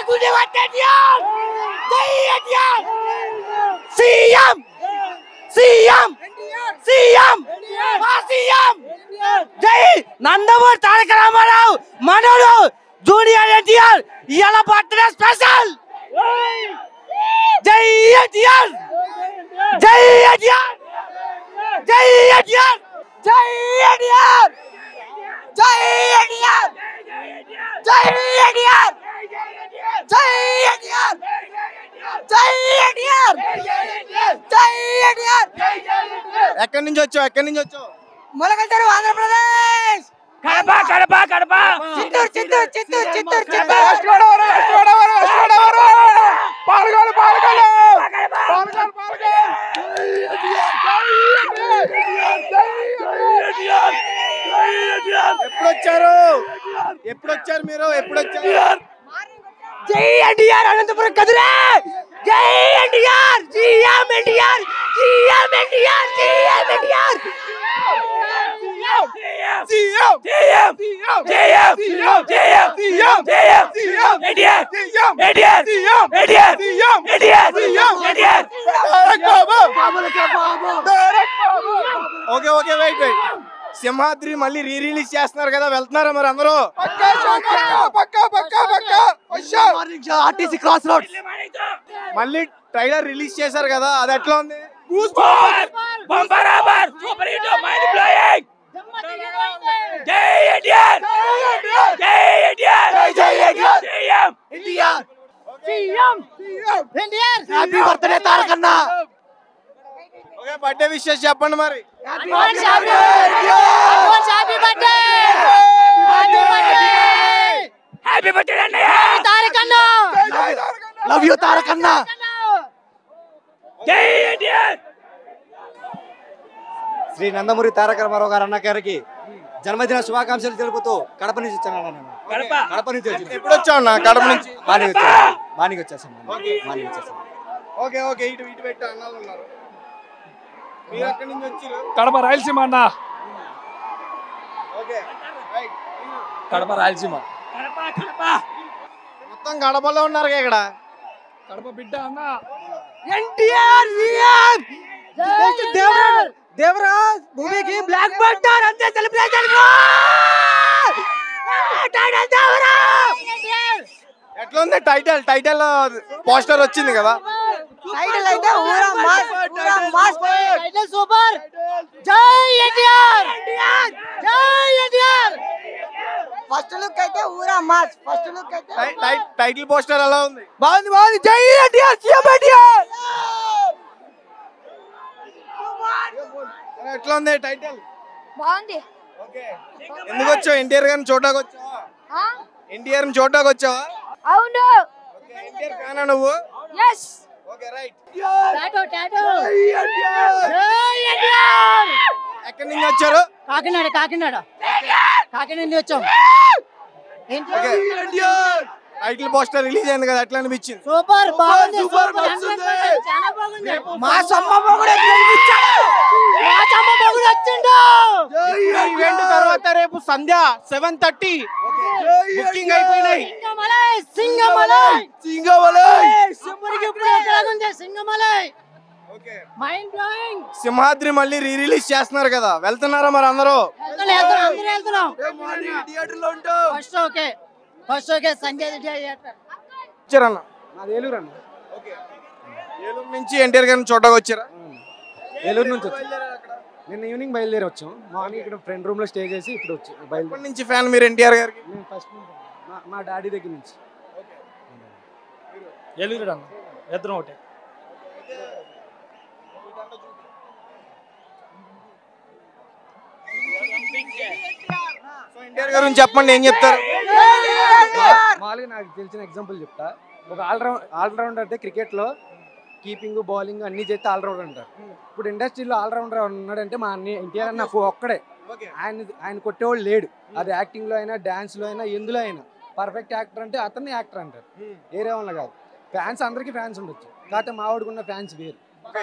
గుడివట్ ఎన్టీఆర్ జై NTR CM CM CM మా CM జై నందమూరి తారక రామారావు మనోడు జూనియర్ ఎన్టీఆర్ ఇవాళ బర్త్డే స్పెషల్ జై ఎన్టీఆర్ జై ఎన్టీఆర్ జై ఎన్టీఆర్ జై ఎన్టీఆర్ జై ఎన్టీఆర్ జై ఎన్టీఆర్ జై ఎన్టీఆర్ జై ఎన్టీఆర్ జై ఎన్టీఆర్ ఎక్కడి నుంచి వచ్చావు ఎక్కడి నుంచి వచ్చావు మొలకల్తారు ఆంధ్రప్రదేశ్ కడప కడప కడప చిత్తూరు చిత్తూరు చిత్తూరు చిత్తూరు చిత్తూరు పాల్గొను పాల్గొను పాల్గొను పాల్గొను ఎప్పుడు వచ్చారు ఎప్పుడు వచ్చారు మీరు ఎప్పుడు వచ్చారు జై ఎన్టీఆర్ అనంతపురం కదురే జై NTR CM NTR CM NTR CM NTR CM JM JM JM JM JM NTR NTR NTR NTR NTR okay okay wait wait Simhadri మళ్ళీ రీ రిలీజ్ చేస్తున్నారు కదా వెళ్తున్నారా మరి అందరూ ఆర్టీసీ క్రాస్ రోడ్ మళ్ళీ ట్రైలర్ రిలీజ్ చేశారు కదా అది ఎట్లా ఉంది bumper offer super hit mind blowing జై ఎన్టీఆర్ జై ఎన్టీఆర్ జై NTR JM NTR CM NTR happy birthday తారకన్న ఓకే బర్త్డే విషెస్ చెప్పండి మరి advance happy advance happy birthday happy birthday happy birthday అన్నయ్య తారకన్న లవ్ యూ తారకన్న జై ఎన్టీఆర్ శ్రీ నందమూరి తారక రామారావు గారు అన్న గారికి జన్మదిన శుభాకాంక్షలు తెలుపుతూ కడప నుంచి వచ్చాను అన్న నేను కడప కడప నుంచి వచ్చి ఎప్పుడు వచ్చావు అన్న కడప నుంచి మార్నింగ్ వచ్చాను మార్నింగ్ వచ్చేసాను మార్నింగ్ వచ్చేసాను ఓకే ఓకే ఇటు ఇటు పెట్టు అన్నాలు ఉన్నారు మీరు ఎక్కడి నుంచి వచ్చారు కడప రాయలసీమ అన్న ఓకే రైట్ కడప రాయలసీమ కడప కడప మొత్తం గడపలో ఉన్నారు ఇక్కడ కడప బిడ్డ అన్న ఎన్టీఆర్ సీఎం దేవరాజ్ దేవరాజ్ భూమికి బ్లాక్ బస్టర్ అంతే సెలబ్రేషన్ ఎట్లా ఉంది టైటిల్ టైటిల్ పోస్టర్ వచ్చింది కదా టైటిల్ అయితే ఊరా మాస్ ఊరా మాస్ టైటిల్ సూపర్ జై ఎన్టీఆర్ జై ఎన్టీఆర్ ఫస్ట్ లుక్ అయితే ఊరా మాస్ ఫస్ట్ లుక్ అయితే టై- టై- టైటిల్ పోస్టర్ ఎలా ఉంది బాగుంది బాగుంది జై ఎన్టీఆర్ సీఎం ఎన్టీఆర్ ఎట్లా ఉంది టైటిల్ బాగుంది ఓకే ఎందుకు వచ్చావు ఎన్టీఆర్ గారిని చూడడానికి వచ్చావా ఆ? ఎన్టీఆర్ ని చూడడానికి వచ్చావా అవును ఓకే ఎన్టీఆర్ ఫ్యానా నువ్వు ఎస్ ఓకే రైట్ టాటో టాటో జై ఎన్టీఆర్ ఎక్కడి నుంచి వచ్చారు కాకినాడ కాకినాడ కాకినాడ నుంచి వచ్చాం ఏంటి ఓకే టైటిల్ పోస్టర్ రిలీజ్ అయింది కదా ఎట్లా అనిపించింది సూపర్ బాగుంది సూపర్ చాలా బాగుంది మా సమ్మ మొగుడు గెలిపించాడు మా సమ్మ మొగుడు వచ్చిండు ఈవెంట్ తర్వాత రేపు సంధ్య సెవెన్ థర్టీ బుకింగ్ అయిపోయినాయి సింగమలై సింగమలై సింగవలై సింహరికి ఇప్పుడు ఎక్కడుంది సింగమలై ఓకే మైండ్ బ్లోయింగ్ సింహాద్రి మళ్ళీ రీ రిలీజ్ చేస్తున్నారు కదా వెళ్తున్నారా మరి అందరూ వెళ్తున్నాం వెళ్తున్నాం అందరూ వెళ్తున్నాం first okay first okay Sanjay theatre వచ్చారన్న నాది ఏలూరు అన్న ఓకే ఏలూరు నుంచి ఎన్టీఆర్ గారిని చూడడానికి వచ్చారా ఏలూరు నుంచి వచ్చి నిన్న ఈవినింగ్ బయలుదేరి వచ్చాం మార్నింగ్ ఇక్కడ ఫ్రెండ్ రూమ్ లో స్టే చేసి ఇప్పుడు వచ్చి బయలుదేరి ఎప్పటి నుంచి ఫ్యాన్ మీరు ఎన్టీఆర్ గారికి నేను ఫస్ట్ మా- మా డాడీ దగ్గర నుంచి ఎలుగురు అన్న ఇద్దరం ఒకటే సో ఎన్టీఆర్ గారి గురించి చెప్పండి ఏం చెప్తారు మామూలుగా నాకు తెలిసిన ఎగ్జాంపుల్ చెప్తా ఒక ఆల్రౌండ్ ఆల్రౌండర్ అంటే క్రికెట్ లో కీపింగ్ బౌలింగ్ అన్ని చేస్తే ఆల్రౌండర్ అంటారు ఇప్పుడు ఇండస్ట్రీలో ఆల్రౌండర్ ఉన్నాడంటే మా అన్ని ఎన్టీఆర్ నాకు ఒక్కడే ఆయన ఆయన కొట్టేవాడు లేడు అది యాక్టింగ్ లో అయినా డాన్స్ లో అయినా ఎందులో అయినా పర్ఫెక్ట్ యాక్టర్ అంటే అతన్ని యాక్టర్ అంటారు వేరే వాళ్ళ కాదు ఫ్యాన్స్ అందరికీ ఫ్యాన్స్ ఉండొచ్చు కాకపోతే మా వాడికున్న ఫ్యాన్స్ వేరు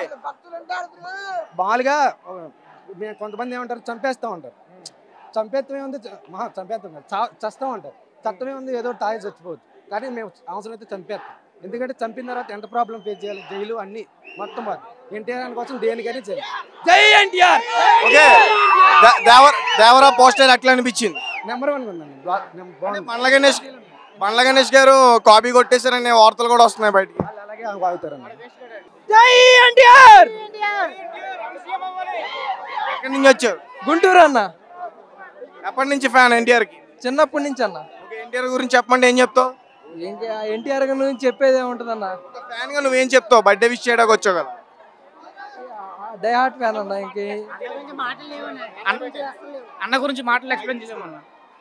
మామూలుగా ఆ, మేము కొంతమంది ఏమంటారు చంపేస్తా ఉంటారు చంపేత్తమే ఉంది చ- మహా చంపేస్తాం కాదు. చా- చస్తాం అంటారు చట్టమే ఉంది ఏదో ఒకటి తాగి చచ్చిపోవచ్చు కానీ మేము అవసరం అయితే చంపేస్తాం ఎందుకంటే చంపిన తర్వాత ఎంత ప్రాబ్లం ఫేస్ చేయాలి జైలు అన్ని మొత్తం బాధ ఎన్టీఆర్ కోసం దేనికైనా చేయాలి జై ఎన్టీఆర్ ఓకే దే- దేవర దేవరా పోస్టర్ ఎట్లా అనిపించింది నెంబర్ వన్ ఉందండి బా- నెం- బాగుంది బండ్ల గణేష్ బండ్ల గణేష్ గారు కాపీ కొట్టేశారనే వార్తలు కూడా వస్తున్నాయి బయటికి వాళ్ళు అలాగే వాగుతారండి జై ఎన్టీఆర్ ఎక్కడి నుంచి వచ్చారు గుంటూరు అన్న ఎప్పటి నుంచి ఫ్యాన్ ఎన్టీఆర్ కి చిన్నప్పటి నుంచి అన్న ఓకే ఎన్టీఆర్ గురించి చెప్పమంటే ఏం చెప్తావు ఎన్టీఆర్ గారి గురించి చెప్పేది ఏముంటుంది అన్న ఫ్యాన్ గా నువ్వేం చెప్తావు బర్త్డే విష్ చేయడానికి వచ్చావు కదా డై హార్ట్ ఫ్యాన్ అన్న ఇంకే అన్న గురించి మాటలు ఎక్స్ప్లెయిన్ చేయలేమన్నా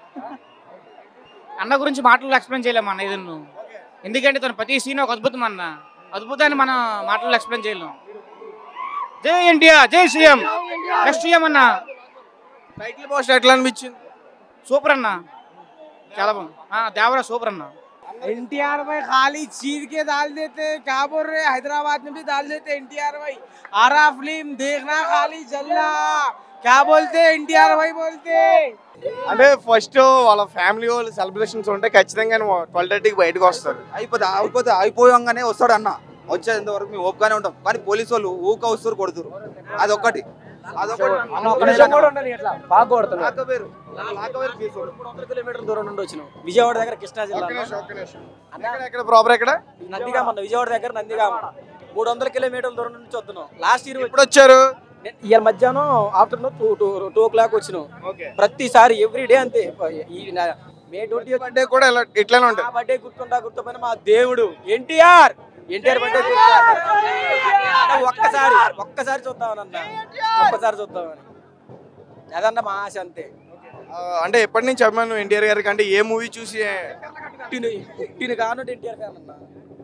అన్న గురించి మాటలు ఎక్స్ప్లెయిన్ చేయలేమన్న ఇది నువ్వు ఎందుకంటే తన ప్రతి సీన్ ఒక అద్భుతం అన్న అద్భుతాన్ని మనం మాటలు ఎక్స్ప్లెయిన్ చేయలేం జై ఎన్టీఆర్ జై సీఎం నెక్స్ట్ సీఎం అన్న టైటిల్ పోస్టర్ ఎట్లా అనిపించింది సూపర్ అన్న చాలా బాగుంది ఆ, దేవరా సూపర్ అన్న एनटीआर भाई खाली चीर के डाल देते क्या बोल रहे हैदराबाद में भी डाल देते एनटीआर भाई आरा फिल्म देखना खाली चलना क्या बोलते एनटीआर भाई बोलते అంటే ఫస్ట్ వాళ్ళ ఫ్యామిలీ వాళ్ళు సెలబ్రేషన్స్ ఉంటే ఖచ్చితంగా ట్వెల్వ్ థర్టీకి బయటకు వస్తారు అయిపోతే అయిపోతే అయిపోయంగానే వస్తాడు అన్న వచ్చేంత వరకు మేము ఓపుగానే ఉంటాం కానీ పోలీసు వాళ్ళు ఊక వస్తారు కొడుతురు అదొక్కటి అదొకటి బాగా కొడుతున్నారు లాకవేరు. లాకవేరు కేసు. కిలోమీటర్ దూరం నుండి వచ్చినాం విజయవాడ దగ్గర కృష్ణా జిల్లా ఒక్క నిమిషం, ఒక్క నిమిషం. ఎక్కడ ఎక్కడ ప్రాపర్ ఎక్కడ నందిగామ అన్న విజయవాడ దగ్గర నందిగామ మూడు వందల కిలోమీటర్ల దూరం నుంచి వస్తున్నాం లాస్ట్ ఇయర్ ఎప్పుడు వచ్చారు ఇయర్ మధ్యాహ్నం afternoon two two two o'clock వచ్చినాం ఓకే ప్రతిసారి ఎవ్రీ డే అంతే ఈ నా- మే ట్వంటీ బర్త్డే కూడా ఇలా ఇట్లానే ఉంటుంది బర్త్డే గుర్తుంటా గుర్తుపోయిన మా దేవుడు ఎన్టీఆర్ ఎన్టీఆర్ బర్త్డే ఒక్కసారి ఒక్కసారి చూద్దామనన్న ఒక్కసారి చూద్దామని అదన్న మా ఆశ అంతే ఆ, అంటే ఎప్పటి నుంచి అభిమానం ఎన్టీఆర్ గారికి అంటే ఏ మూవీ చూసి పుట్టిన పుట్టిన కానుంటే ఎన్టీఆర్ ఫ్యాన్ అన్న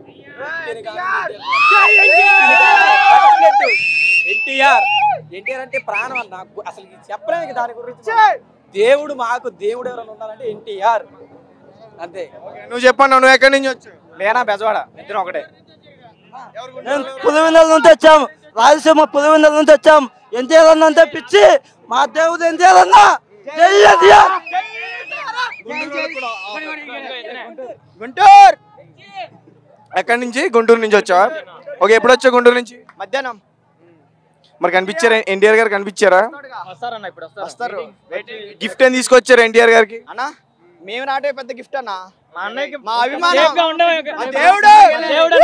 ఎన్టీఆర్ ఎన్టీఆర్ అంటే ప్రాణం అన్న నాకు అసలు ఇది చెప్పలేము ఇక దాని గురించి మనం. దేవుడు మాకు దేవుడు ఎవరైనా ఉన్నారంటే ఎన్టీఆర్ అంతే నువ్వు చెప్పండి నువ్వు ఎక్కడి నుంచి వచ్చావు లేనా బెజవాడ ఇద్దరు ఒకటే పులివెందుల నుంచి వచ్చాం రాయలసీమ పులివెందుల నుంచి వచ్చాం ఎన్టీఆర్ అన్న అంటే పిచ్చి మా దేవుడు ఎన్టీఆర్ అన్న జై ఎన్టీఆర్ గుంటూరు ఎక్కడి నుంచి గుంటూరు నుంచి వచ్చావా ఓకే ఎప్పుడు వచ్చావు గుంటూరు నుంచి మధ్యాహ్నం మరి కనిపించారా ఎన్టీఆర్ గారు కనిపించారా వస్తారన్న ఇప్పుడు వస్తారు గిఫ్ట్ ఏం తీసుకొచ్చారు ఎన్టీఆర్ గారికి అన్నా మేము నాటే పెద్ద గిఫ్ట్ అన్నా మా అన్నయ్యకి మా అభిమానం మా దేవుడు దేవుడు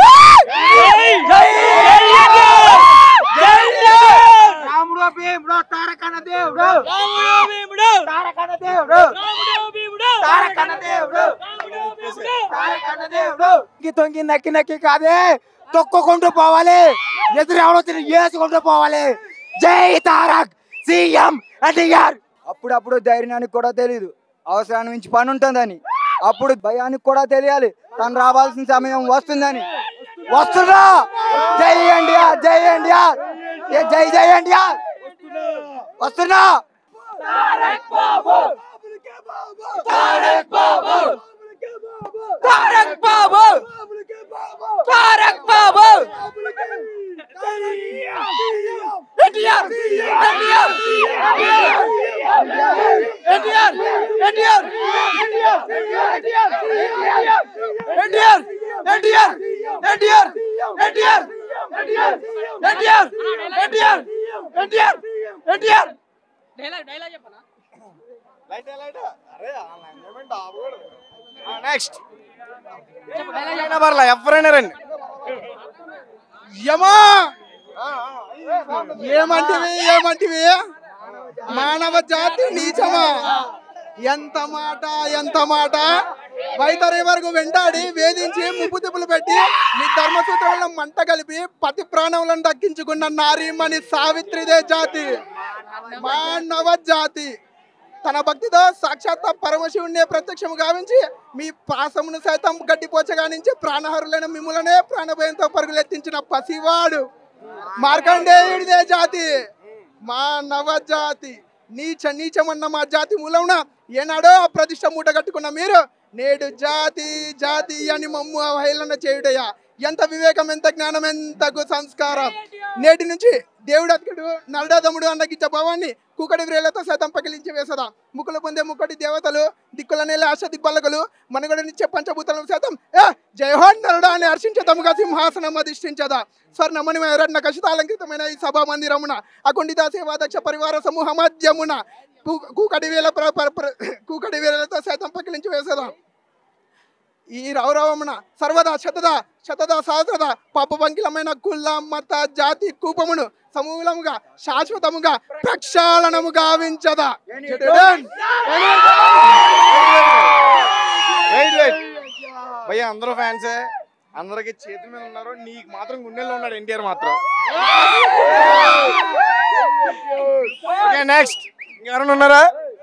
రాముడు భీముడు తారకన్న దేవుడు తారకన్న దేవుడు తారకన్న దేవుడు తారకన్న దేవుడు తొంగి తొంగి నక్కి నక్కి కాదే తొక్కుకుంటూ పోవాలి ఎదురు ఎవడో తిరిగి వేసుకుంటూ పోవాలి జై తారక్ సీఎం ఎన్టీఆర్ అప్పుడప్పుడు ధైర్యానికి కూడా తెలియదు అవసరాన్ని మించి పని ఉంటుందని అప్పుడు భయానికి కూడా తెలియాలి తను రావాల్సిన సమయం వస్తుందని వస్తున్నా జై ఎన్టీఆర్ జై ఎన్టీఆర్ ఏ జై జై ఎన్టీఆర్ వస్తున్నా తారక్ బాబు తారక్ బాబు ఎన్టీఆర్ ఎన్టీఆర్ ఎన్టీఆర్ ఎన్టీఆర్ ఎన్టీఆర్ ఎన్టీఆర్ ఎన్టీఆర్ ఎన్టీఆర్ ఎన్టీఆర్ ఎన్టీఆర్ ఎన్టీఆర్ ఎన్టీఆర్ నెక్స్ట్ పర్లా ఎవరైనా రండి యమా ఏమంటివి ఏమంటివి మానవ జాతి నీచమా ఎంత మాట ఎంత మాట వైతరి వరకు వెంటాడి వేధించి ముప్పు తిప్పులు పెట్టి నీ ధర్మసూత్రంలో మంట కలిపి పతి ప్రాణములను దక్కించుకున్న నారీమణి సావిత్రిదే జాతి మానవ జాతి తన భక్తితో సాక్షాత్ పరమశివుణ్ణి ప్రత్యక్షము గావించి మీ పాసమును సైతం గడ్డిపోచగా నుంచి ప్రాణహరులైన మిమ్ములనే ప్రాణభయంతో పరుగులెత్తించిన పసివాడు మార్కండేయుడిదే జాతి మా నవ జాతి నీచ నీచమన్న మా జాతి మూలమున ఏనాడో ఆ ప్రతిష్ట మూట కట్టుకున్న మీరు నేడు జాతి జాతి అని మమ్ము అవహేళన చేయుటయ్యా ఎంత వివేకం ఎంత జ్ఞానం ఎంత గు- సంస్కారం నేటి నుంచి దేవుడు అతడు నరడదముడు అన్న గిచ్చ భావాన్ని కుకడి వ్రేలతో సైతం పగిలించి వేసదా ముక్కులు పొందే ముక్కటి దేవతలు దిక్కుల నేల ఆశ దిగ్బలకులు మనుగడనిచ్చే పంచభూతలను సైతం ఏ జయహోన్ నరుడా అని హర్షించదముగా సింహాసనం అధిష్ఠించదా స్వర్ణమణిమయ రత్న కషితాలంకృతమైన ఈ సభా మందిరమున అకుండిత సేవాదక్ష పరివార సమూహ మధ్యమున కు- కూకటి వేల ప్ర- ప్ర- ప్ర- కూకటి వేలతో సైతం పగిలించి వేసదా ఈ రౌరవమున సర్వదా శతదా శతదా సహస్రద పాప పంకిలమైన కుల మత జాతి కూపమును సమూలముగా శాశ్వతముగా ప్రక్షాళనము గావించదా వెయిట్ వెయిట్ భయ్య అందరూ ఫ్యాన్సే అందరికి చేతి మీద ఉన్నారు నీకు మాత్రం గుండెల్లో ఉన్నాడు ఎన్టీఆర్ మాత్రం ఓకే నెక్స్ట్ ఇంకెవరైనా ఉన్నారా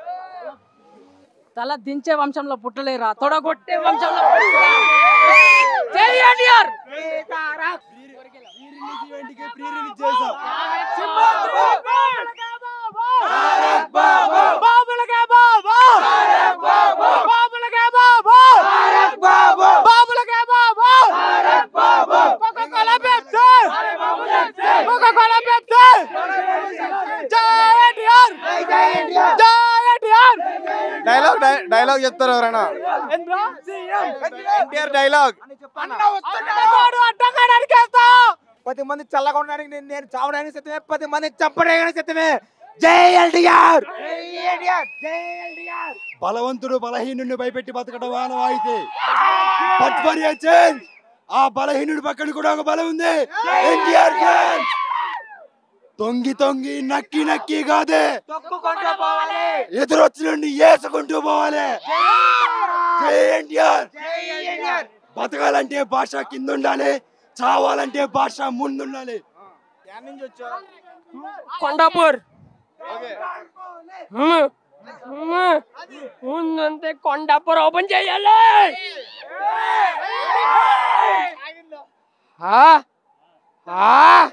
తల దించే వంశంలో పుట్టలేరా తొడగొట్టే వంశంలో పుట్టలేరా? జై ఎన్టీఆర్ బాబులకే బాబు బాబులకే బాబు బాబులకే Babu coca cola pepsi coca cola pepsi జై ఎన్టీఆర్ జై ఎన్టీఆర్ డైలాగ్ డైలాగ్ చెప్తారు ఎవరైనా ఎన్టీఆర్ డైలాగ్ అడ్డగాడు అడ్డగాడు అడిగేస్తా పది మంది చల్లగా ఉండడానికి నేను నేను చావడానికి సిద్ధమే పది మంది చంపడానికి సిద్ధమే జై ఎన్టీఆర్ బలవంతుడు బలహీనుడిని భయపెట్టి బతకడం ఆనవాయితీ బట్ ఫర్ ఏ చేంజ్ ఆ బలహీనుడి పక్కన కూడా ఒక బలం ఉంది ఎన్టీఆర్ చేంజ్ తొంగి తొంగి నక్కి నక్కి కాదే తొక్కుకుంటూ పోవాలి ఎదురొచ్చిన ఏసుకుంటూ పోవాలి జై ఎన్టీఆర్ బతకాలంటే భాష కింద ఉండాలి చావాలంటే భాష ముందుండాలి నుంచి వచ్చా కొండాపూర్ ఓకే ముందంతే కొండాపూర్ ఓపెన్ చేయాలి ఆ, ఆ,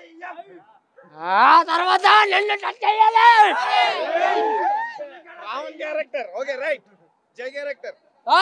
ఆ తర్వాత నిన్ను టచ్ చేయాలి రావణ్ క్యారెక్టర్ ఓకే రైట్ జై క్యారెక్టర్ ఆ.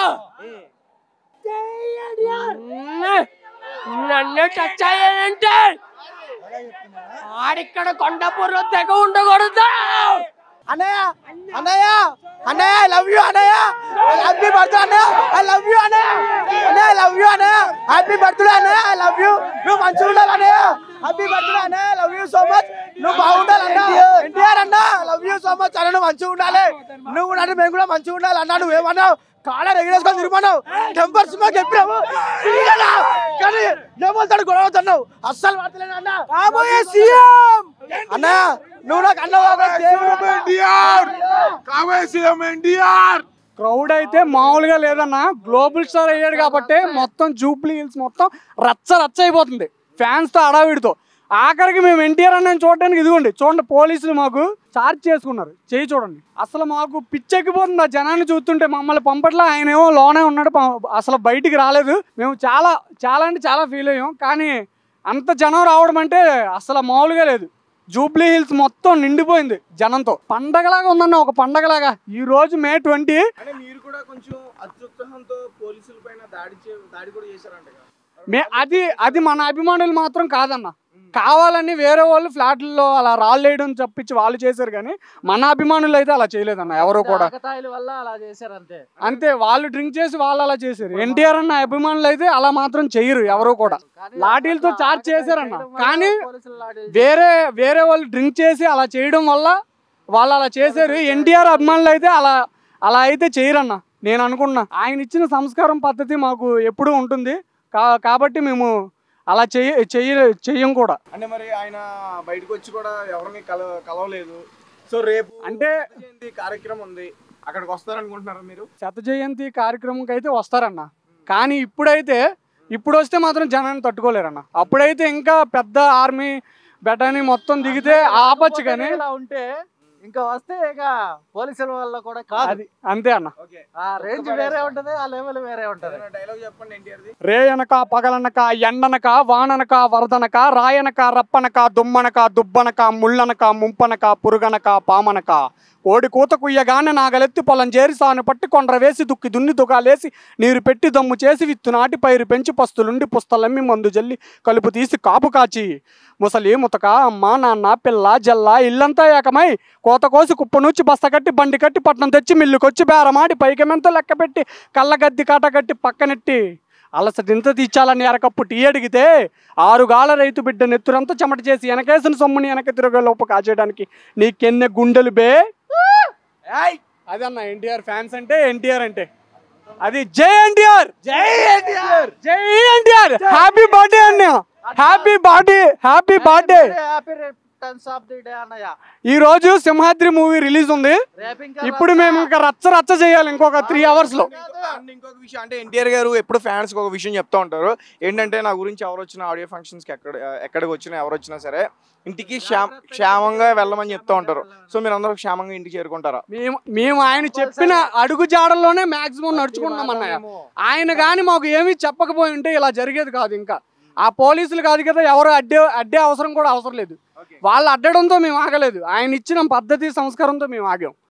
న- నన్ను టచ్ చేయాలంటే ఆడిక్కడ కొండాపూర్లో తెగ ఉండకూడదు అన్నయ్య అన్నయ్య అన్నయ్య ఐ లవ్ యూ అన్నయ్య హ్యాపీ బర్త్డే అన్నయ్య ఐ లవ్ యూ అన్నయ్య అన్నయ్య ఐ లవ్ యూ అన్నయ్య హ్యాపీ బర్త్డే అన్నయ్య ఐ లవ్ యూ నువ్వు మంచిగా ఉండాలి అన్నయ్య హ్యాపీ బర్త్డే అన్నయ్య I love you so much నువ్వు బాగుండాలి అన్న ఎన్టీఆర్ అన్న లవ్ యూ సో మచ్ అన్న నువ్వు మంచిగా ఉండాలి నువ్వు ఉండాలి మేము కూడా మంచిగా ఉండాలి అన్న నువ్వు ఏమన్నావు కాలర్ ఎగిరేసుకొని తిరుమన్నావు టెంపర్ సినిమా చెప్పినావు తిరిగానా? కానీ ఏమవుతాడు గొడవ అవుతున్నావు అస్సలు పడతలేను అన్న కాబోయే సీఎం అన్న నువ్వు నాకు అన్నవాడు క్రౌడ్ అయితే మామూలుగా లేదన్నా గ్లోబల్ స్టార్ అయ్యాడు కాబట్టి మొత్తం జూబ్లీ హిల్స్ మొత్తం రచ్చ రచ్చ అయిపోతుంది ఫ్యాన్స్ తో అడావిడితో ఆఖరికి మేము ఎన్టీఆర్ అన్న చూడడానికి ఇదిగోండి చూడండి పోలీసులు మాకు చార్జ్ చేసుకున్నారు చేయి చూడండి అసలు మాకు పిచ్చెక్కిపోతుంది ఆ జనాన్ని చూస్తుంటే మమ్మల్ని పంపట్లా ఆయన ఏమో లోనే ఉన్నాడు ప- అసలు బయటికి రాలేదు మేము చాలా చాలా అంటే చాలా ఫీల్ అయ్యాం కానీ అంత జనం రావడం అంటే అసలు మామూలుగా లేదు జూబ్లీ హిల్స్ మొత్తం నిండిపోయింది జనంతో పండగలాగా ఉందన్న ఒక పండగలాగా ఈ రోజు మే ట్వంటీ అంటే మీరు కూడా కొంచెం అత్యుత్సాహంతో పోలీసుల పైన దాడి చే- దాడి కూడా చేశారంట కదా మే అది అది మన అభిమానులు మాత్రం కాదన్న కావాలని వేరే వాళ్ళు ఫ్లాట్లలో అలా రాళ్ళు వేయడం తప్పించి వాళ్ళు చేశారు కానీ మన అభిమానులు అయితే అలా చేయలేదన్న ఎవరు కూడా ఆకతాయిల వల్ల అలా చేశారు అంతే అంతే వాళ్ళు డ్రింక్ చేసి వాళ్ళు అలా చేశారు ఎన్టీఆర్ అన్న అభిమానులు అయితే అలా మాత్రం చెయ్యరు ఎవరు కూడా లాఠీలతో చార్జ్ చేశారన్న కానీ వేరే వేరే వాళ్ళు డ్రింక్ చేసి అలా చేయడం వల్ల వాళ్ళు అలా చేశారు ఎన్టీఆర్ అభిమానులు అయితే అలా అలా అయితే చేయరన్న నేను అనుకున్నా ఆయన ఇచ్చిన సంస్కారం పద్ధతి మాకు ఎప్పుడూ ఉంటుంది కా కాబట్టి మేము అలా చెయ్య చెయ్య చెయ్యం కూడా అంటే మరి ఆయన బయటకు వచ్చి కూడా ఎవరిని కల కలవలేదు సో రేపు అంటే జయంతి కార్యక్రమం ఉంది అక్కడికి వస్తారనుకుంటున్నారా మీరు శత జయంతి కార్యక్రమంకి అయితే వస్తారన్న కానీ ఇప్పుడైతే ఇప్పుడు వస్తే మాత్రం జనాన్ని తట్టుకోలేరన్న అప్పుడైతే ఇంకా పెద్ద ఆర్మీ బెటాని మొత్తం దిగితే ఆపచ్చు కానీ ఇలా ఉంటే ఇంకా వస్తే ఇక పోలీసుల వల్ల కూడా కాదు అది అంతే అన్న ఆ రేంజ్ వేరే ఉంటది ఆ లెవెల్ వేరే ఉంటది డైలాగ్ చెప్పండి ఎన్టీఆర్ది రేయనక పగలనక ఎండనక వాననక వరదనక రాయనక రప్పనక దుమ్మనక దుబ్బనక ముళ్ళనక ముంపనక పురుగనక పామనక కోడి కూత కుయ్యగానే నాగలెత్తి పొలం చేరి సాను పట్టి కొండ్ర వేసి దుక్కి దున్ని దుకాలేసి నీరు పెట్టి దమ్ము చేసి విత్తు నాటి పైరు పెంచి పస్తులుండి పుస్తలమ్మి మందు జల్లి కలుపు తీసి కాపు కాచి ముసలి ముతక అమ్మ నాన్న పిల్ల జల్ల ఇల్లంతా ఏకమై కోత కోసి కుప్ప నుంచి బస్త కట్టి బండి కట్టి పట్నం తెచ్చి మిల్లుకొచ్చి బేరమాడి పైకి మెంత లెక్క పెట్టి కళ్ళగద్ది కాట కట్టి పక్కనెట్టి అలసటింత తీర్చాలని ఎరకప్పు టీ అడిగితే ఆరుగాల రైతు బిడ్డ నెత్తురంతా చెమట చేసి వెనకేసిన సొమ్ముని వెనక తిరగే లోపు కాచేయడానికి నీకెన్నె గుండెలు బే అది అన్న ఎన్టీఆర్ ఫ్యాన్స్ అంటే ఎన్టీఆర్ అంటే అది జై ఎన్టీఆర్ జై ఎన్టీఆర్ జై ఎన్టీఆర్ హ్యాపీ బర్త్డే అన్న happy birthday happy birthday happy returns of the day అన్నయ్య ఈ రోజు సింహాద్రి మూవీ రిలీజ్ ఉంది రేపు ఇంకా ఇప్పుడు మేము ఇంకా రచ్చ రచ్చ చేయాలి ఇంకొక త్రీ అవర్స్ లో అండ్ ఇంకొక విషయం అంటే ఎన్టీఆర్ గారు ఎప్పుడు ఫ్యాన్స్ ఒక విషయం చెప్తా ఉంటారు ఏంటంటే నా గురించి ఎవరు వచ్చినా ఆడియో ఫంక్షన్స్ కి ఎక్కడ ఎక్కడికి వచ్చినా ఎవరు వచ్చినా సరే ఇంటికి క్షేమ క్షేమంగా వెళ్ళమని చెప్తా ఉంటారు సో మీరు అందరూ క్షేమంగా ఇంటికి చేరుకుంటారా మేము మేము ఆయన చెప్పిన అడుగు జాడల్లోనే మాక్సిమం నడుచుకుంటున్నాం అన్నయ్య ఆయన కానీ మాకు ఏమీ చెప్పకపోయి ఉంటే ఇలా జరిగేది కాదు ఇంకా ఆ పోలీసులు కాదు కదా ఎవరు అడ్డే అడ్డే అవసరం కూడా అవసరం లేదు వాళ్ళు అడ్డడంతో మేము ఆగలేదు ఆయన ఇచ్చిన పద్ధతి సంస్కారంతో మేము ఆగాం